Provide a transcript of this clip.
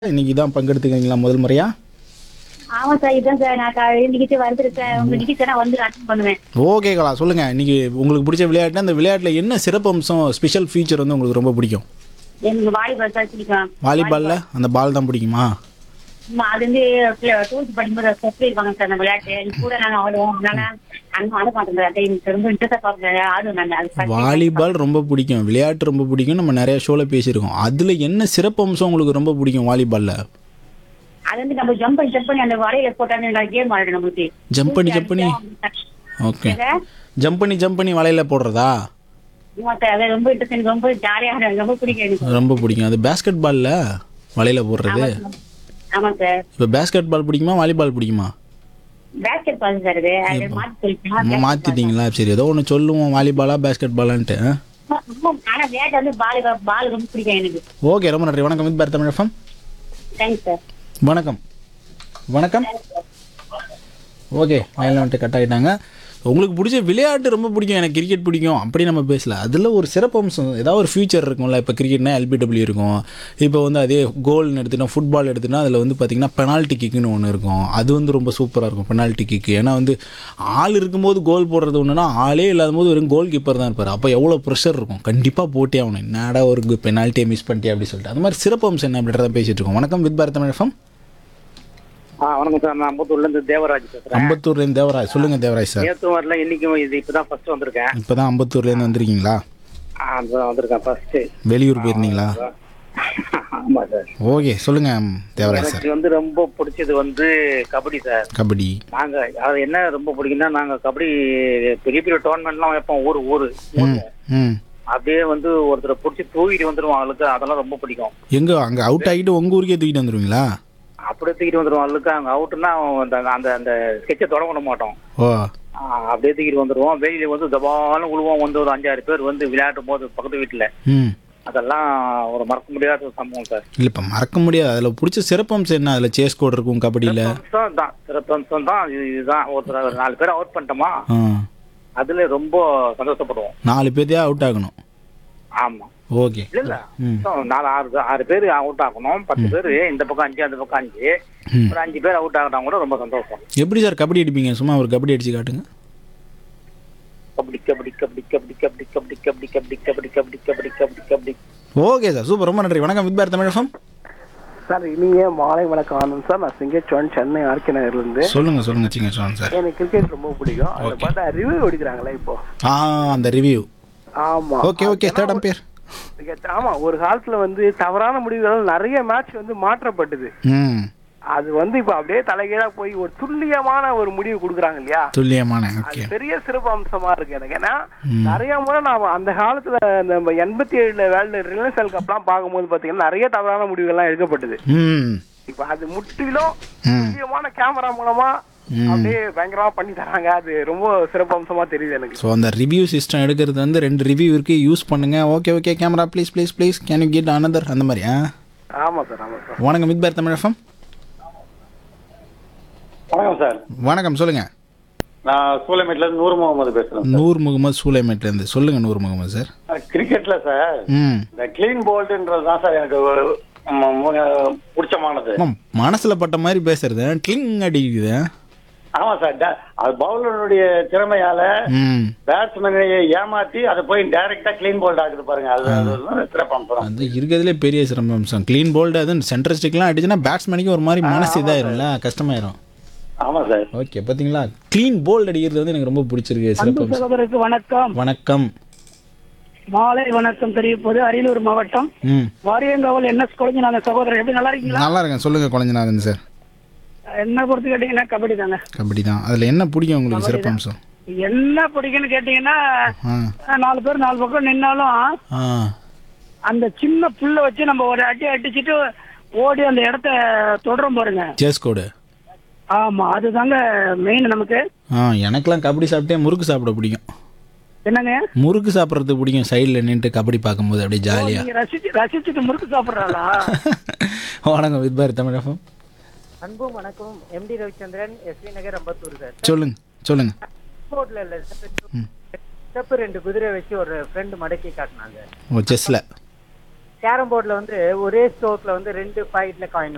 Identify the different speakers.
Speaker 1: இன்னைக்கு தான் பங்கெடுத்துக்கிறீங்களா முதல் முறையா
Speaker 2: ஆமா சார் இதான் சார் நான் காலையில நிகழ்ச்சி வந்திருக்கேன் உங்க நிகழ்ச்சி நான் வந்து அட்டன் பண்ணுவேன்
Speaker 1: ஓகே கலா சொல்லுங்க இன்னைக்கு உங்களுக்கு பிடிச்ச விளையாட்டு அந்த விளையாட்டில் என்ன சிறப்பு அம்சம் ஸ்பெஷல் ஃபீச்சர் வந்து உங்களுக்கு ரொம்ப பிடிக்கும்
Speaker 2: எனக்கு வாலிபால் சார் பிடிக்கும்
Speaker 1: வாலிபாலில் அந்த பால் தான் பிடிக்குமா
Speaker 2: ஆமா, அது வந்து டூல்ஸ் படிக்கும்போது செட் இருப்பாங்க சார் அந்த விளையாட்டு இது கூட நாங்க ஆடுவோம் அதனால அங்க ஆட மாட்டோம் சார் அது எனக்கு ரொம்ப இன்ட்ரெஸ்டா பாக்குறேன் ஆடுவேன் நான் அது first time.
Speaker 1: வாலிபால் ரொம்ப பிடிக்கும் விளையாட்டு ரொம்ப பிடிக்கும் நம்ம நிறைய ஷோவில் பேசியிருக்கோம் அதில் என்ன சிறப்பு அம்சம் உங்களுக்கு ரொம்ப பிடிக்கும் வாலிபாலில்
Speaker 2: அது வந்து நம்ம ஜம்ப் பண்ணி ஜம்ப் பண்ணி அந்த வரையில போட்டாங்க கேம் ஆடுறோம் நம்மளுக்கு
Speaker 1: ஜம்ப் பண்ணி ஜம்ப் பண்ணி ஓகே ஜம்ப் பண்ணி ஜம்ப் பண்ணி வலையில போடுறதா
Speaker 2: ஆமா சார் அது ரொம்ப இன்ட்ரெஸ்ட் எனக்கு ரொம்ப ஜாலியா ஆடுறேன் ரொம்ப பிடிக்கும் எனக்கு
Speaker 1: ரொம்ப பிடிக்கும் அது பேஸ்கெட் பாலில் வலையில போடுறது
Speaker 2: ஆமா சார்
Speaker 1: இப்போ பேஸ்கெட் பால் பிடிக்குமா வாலிபால் பிடிக்குமா
Speaker 2: பேஸ்கெட் பால் சார் அது அது மாத்தி சொல்லிட்டேன்
Speaker 1: மாற்றிட்டீங்களா சரி ஏதோ ஒன்று சொல்லுவோம் வாலிபாலா பேஸ்கெட் பாலான்ட்டு ஆ?
Speaker 2: ஆனா விளையாட்டு வந்து பால் பால் ரொம்ப பிடிக்கும் எனக்கு
Speaker 1: ஓகே ரொம்ப நன்றி வணக்கம் with Tamil F M
Speaker 2: thanks sir
Speaker 1: வணக்கம் வணக்கம் ஓகே லைனில் வந்துட்டு கட் ஆகிட்டாங்க உங்களுக்கு பிடிச்ச விளையாட்டு ரொம்ப பிடிக்கும் எனக்கு கிரிக்கெட் பிடிக்கும் அப்படி நம்ம பேசல அதில் ஒரு சிறப்பு அம்சம் ஏதாவது ஒரு ஃபியூச்சர் இருக்கும்ல இப்போ கிரிக்கெட்னா எல்பிடபிள்யூ இருக்கும் இப்போ வந்து அதே கோல்னு எடுத்துட்டோம் ஃபுட்பால் எடுத்துட்டா அதில் வந்து பார்த்திங்கன்னா பெனால்ட்டி கிக்குன்னு ஒன்று இருக்கும் அது வந்து ரொம்ப சூப்பராக இருக்கும் பெனால்ட்டி கிக்கு ஏன்னா வந்து ஆள் இருக்கும்போது கோல் போடுறது ஒன்றுனா ஆளே இல்லாத போது வெறும் கோல் கீப்பர் தான் இருப்பார் அப்போ எவ்வளோ ப்ரெஷர் இருக்கும் கண்டிப்பாக போட்டே ஆகணும் என்னடா ஒரு பெனால்ட்டியை மிஸ் பண்ணிட்டே அப்படி சொல்லிட்டு அந்த மாதிரி சிறப்பு அம்சம் என்ன அப்படின்றத பேசிட்டு இருக்கோம் வணக்கம் வித் பாரத் தமிழ் எஃப்எம்
Speaker 3: ஆ வணக்கம் சார் நான் அம்பத்தூர்ல இருந்து தேவராஜ் பேசுறேன்
Speaker 1: அம்பத்தூர்லேருந்து தேவராஜ் சொல்லுங்க தேவராஜ் சார்
Speaker 3: நேற்றும் வரல இன்னைக்கும் இது இப்பதான் ஃபர்ஸ்ட் வந்திருக்கேன்
Speaker 1: இப்போ தான் அம்பத்தூர்லேருந்து வந்திருக்கீங்களா
Speaker 3: ஆ, இப்பதான் வந்திருக்கேன் ஃபர்ஸ்ட்
Speaker 1: வெளியூர் போயிருந்தீங்களா
Speaker 3: ஆமா சார்
Speaker 1: ஓகே சொல்லுங்க ம், தேவராஜ் சார்
Speaker 3: எனக்கு வந்து ரொம்ப பிடிச்சது வந்து கபடி சார்
Speaker 1: கபடி
Speaker 3: நாங்க அது என்ன ரொம்ப பிடிக்கும்னா நாங்க கபடி பெரிய பெரிய டோர்னமெண்ட்லாம் வைப்போம் ஊர் ஊரு
Speaker 1: ம் ம்
Speaker 3: அப்படியே வந்து ஒருத்தரை பிடிச்சி தூக்கிட்டு வந்துருவோம் அவளுக்கு அதெல்லாம் ரொம்ப பிடிக்கும்
Speaker 1: எங்கே அங்கே அவுட் ஆகிட்டு உங்கள் ஊருக்கே தூக்கிட்டு வந்துடுவீங்களா
Speaker 3: அப்படியே தூக்கிட்டு வந்துருவோம் அவளுக்கு அங்க அவுட்டுன்னா அந்த அந்த அந்த ஸ்கெட்சை தொட விட மாட்டோம்
Speaker 1: ஓ
Speaker 3: ஆ, அப்படியே தூக்கிட்டு வந்துருவோம் வெளியில வந்து தபாலும் விழுவோம் வந்து ஒரு அஞ்சாறு பேர் வந்து விளையாட்டும் போது பக்கத்து வீட்டுல
Speaker 1: ம்
Speaker 3: அதெல்லாம் ஒரு மறக்க முடியாத ஒரு சம்பவம் சார்
Speaker 1: இல்லை இப்போ மறக்க முடியாது அதில் பிடிச்ச சிறப்பம்சம் என்ன அதில் சேஸ் கோட் இருக்கும் கபடியில்
Speaker 3: சிறப்பம்சம் தான் சிறப்பம்சம் தான் இது- இதுதான் ஒருத்தர் ஒரு நாலு பேர் அவுட் பண்ணிட்டோமா
Speaker 1: ஆ
Speaker 3: அதுல ரொம்ப சந்தோஷப்படுவோம்
Speaker 1: நாலு பேர்த்தையே அவுட் ஆகணும்
Speaker 3: ஆமா
Speaker 1: ஓகே
Speaker 3: இல்ல இல்ல
Speaker 1: ம்
Speaker 3: So, நாலு ஆறு பேர் ஆறு பேர் அவுட் ஆகணும் பத்து பேர் இந்த பக்கம் அஞ்சு அந்த பக்கம் அஞ்சு
Speaker 1: ம்
Speaker 3: ஒரு அஞ்சு பேர் அவுட் ஆகிட்டா கூட ரொம்ப சந்தோஷம்
Speaker 1: எப்படி சார் கபடி அடிப்பீங்க சும்மா ஒரு கபடி அடிச்சு காட்டுங்க
Speaker 3: kabaddi kabaddi kabaddi kabaddi kabaddi kabaddi kabaddi kabaddi kabaddi kabaddi kabaddi kabaddi kabaddi
Speaker 1: okay sir super ரொம்ப நன்றி வணக்கம் with Bharat Tamil F M
Speaker 4: sir இனிய மாலை வணக்கம் ஆனந்த் சார் நான் சிங்கச்சோன் சென்னை ஆர்கே நகர்ல இருந்து
Speaker 1: சொல்லுங்க சொல்லுங்க சிங்க சோன் சார்
Speaker 4: எனக்கு கிரிக்கெட் ரொம்ப பிடிக்கும் அதை
Speaker 1: Okay.
Speaker 4: பார்த்தா ரிவ்யூ எடுக்கிறாங்களே இப்போ
Speaker 1: ஆ அந்த ரிவ்யூ
Speaker 4: ஆமா
Speaker 1: okay okay third umpire
Speaker 4: cricket- ஆமா ஒரு காலத்துல வந்து தவறான முடிவுகள் நிறைய மேட்ச் வந்து மாற்றப்பட்டது
Speaker 1: ம்
Speaker 4: அது வந்து இப்ப அப்படியே தலைகீழா போய் ஒரு துல்லியமான ஒரு முடிவு கொடுக்குறாங்க இல்லையா
Speaker 1: துல்லியமான
Speaker 4: அது
Speaker 1: ஓகே
Speaker 4: பெரிய சிறப்பு அம்சமா இருக்கு எனக்கு ஏன்னா நிறைய முறை நான் அந்த காலத்துல நம்ம எண்பத்தி ஏழுல வேர்ல்டு ரிலையன்ஸ் வேர்ல்ட் கப்லாம் பார்க்கும்போது பாத்தீங்கன்னா நிறைய தவறான முடிவுகள்லாம் எடுக்கப்பட்டது
Speaker 1: ம்
Speaker 4: இப்ப அது முற்றிலும்
Speaker 1: ம்
Speaker 4: துல்லியமான கேமரா மூலமா
Speaker 1: ம்.
Speaker 4: அப்படியே பயங்கரமா பண்ணி தராங்க அது ரொம்ப சிறப்பு அம்சமா தெரியுது எனக்கு
Speaker 1: ஸோ அந்த ரிவ்யூ சிஸ்டம் எடுக்கிறது வந்து ரெண்டு ரிவ்யூ இருக்கு யூஸ் பண்ணுங்க okay okay camera please please please can you get another அந்த மாதிரி ஆ
Speaker 4: ஆமா சார் ஆமா சார்
Speaker 1: வணக்கம் வித் பேர் தமிழ் எஃப்எம்
Speaker 5: வணக்கம் சார்
Speaker 1: வணக்கம் சொல்லுங்க
Speaker 5: நான் சூளமேட்ல இருந்து நூறு முகமது பேசுறேன்
Speaker 1: நூர் முகமது சூலைமேட்லேருந்து சொல்லுங்க நூர் முகமது சார்
Speaker 5: சார் கிரிக்கெட்ல சார்
Speaker 1: ம்
Speaker 5: இந்த கிளீன் போல்ட்ன்றது தான் சார் எனக்கு ஒரு ம- மு- பிடிச்சமானது
Speaker 1: ஆமாம் மனசில் பட்ட மாதிரி பேசுறது கிளிங் அடிக்குது
Speaker 5: ஆமா சார் ட- அது பவுலருடைய திறமையால
Speaker 1: ம்
Speaker 5: பேட்ஸ்மேனை ஏமாத்தி அதை போய் டைரக்டா கிளீன் போல்ட் ஆகுது பாருங்க அது அது ஒரு சிறப்பம்சம்
Speaker 1: அது இருக்கிறதுலே பெரிய சிரமம்சம் க்ளீன் போல்டு அதுவும் சென்டர் ஸ்டிக்லாம் அடிச்சுன்னா பேட்ஸ்மேனுக்கு ஒரு மாதிரி மனசு இதாயிரும்ல கஷ்டமாயிரும்
Speaker 5: ஆமா சார்
Speaker 1: ஓகே பார்த்தீங்களா க்ளீன் போல்டு அடிக்கிறது வந்து எனக்கு ரொம்ப பிடிச்சிருக்கு சிறப்பு
Speaker 2: சகோதரருக்கு வணக்கம்
Speaker 1: வணக்கம்
Speaker 2: மாலை வணக்கம் தெரிவிப்பது அரியலூர் மாவட்டம்
Speaker 1: ம்
Speaker 2: வாரியங்காவல் என்எஸ் கொலைஞ்சு நாங்க சகோதரர் எப்படி நல்லா இருக்கீங்களா
Speaker 1: நல்லா இருக்கேன் சொல்லுங்க குழஞ்சநாதன் சார்
Speaker 2: என்ன பொறுத்து கேட்டீங்கன்னா கபடி தாங்க
Speaker 1: கபடி தான் அதில் என்ன பிடிக்கும் உங்களுக்கு சிறப்பம்சம்
Speaker 2: என்ன பிடிக்கும்னு கேட்டீங்கன்னா
Speaker 1: ஆ
Speaker 2: அஹ், நாலு பேர் நாலு பக்கம் நின்னாலும்
Speaker 1: ஆ
Speaker 2: அந்த சின்ன புல்ல வச்சு நம்ம ஒரு அடி அடிச்சுட்டு ஓடி அந்த இடத்த தொடரும் பாருங்க
Speaker 1: சேஸ் கோடு
Speaker 2: ஆமா அதுதாங்க மெயின் நமக்கு
Speaker 1: ஆ எனக்கெல்லாம் கபடி சாப்பிட்டே முறுக்கு சாப்பிட பிடிக்கும்
Speaker 2: என்னங்க
Speaker 1: முறுக்கு சாப்பிட்றது பிடிக்கும் சைடில் நின்றுட்டு கபடி பார்க்கும்போது அப்படியே ஜாலியாக
Speaker 2: நீங்க ரசிச்சு ரசிச்சுட்டு முறுக்கு சாப்பிடுறாளா
Speaker 1: வணக்கம் வித் பார் தமிழகம்
Speaker 6: அன்பும் வணக்கம் MD Ravichandran SV Nagar Ambattur sir
Speaker 1: சொல்லுங்க சொல்லுங்க
Speaker 6: போர்ட்ல இல்ல ஸ்டெப் ரெண்டு குதிரை வச்சு ஒரு ஃப்ரெண்டு மடக்கி காட்டினாங்க
Speaker 1: ஓ செஸ்ஸில்
Speaker 6: கேரம் போர்ட்ல வந்து ஒரே ஸ்ட்ரோக்ல வந்து ரெண்டு பாக்கெட்ல காயின்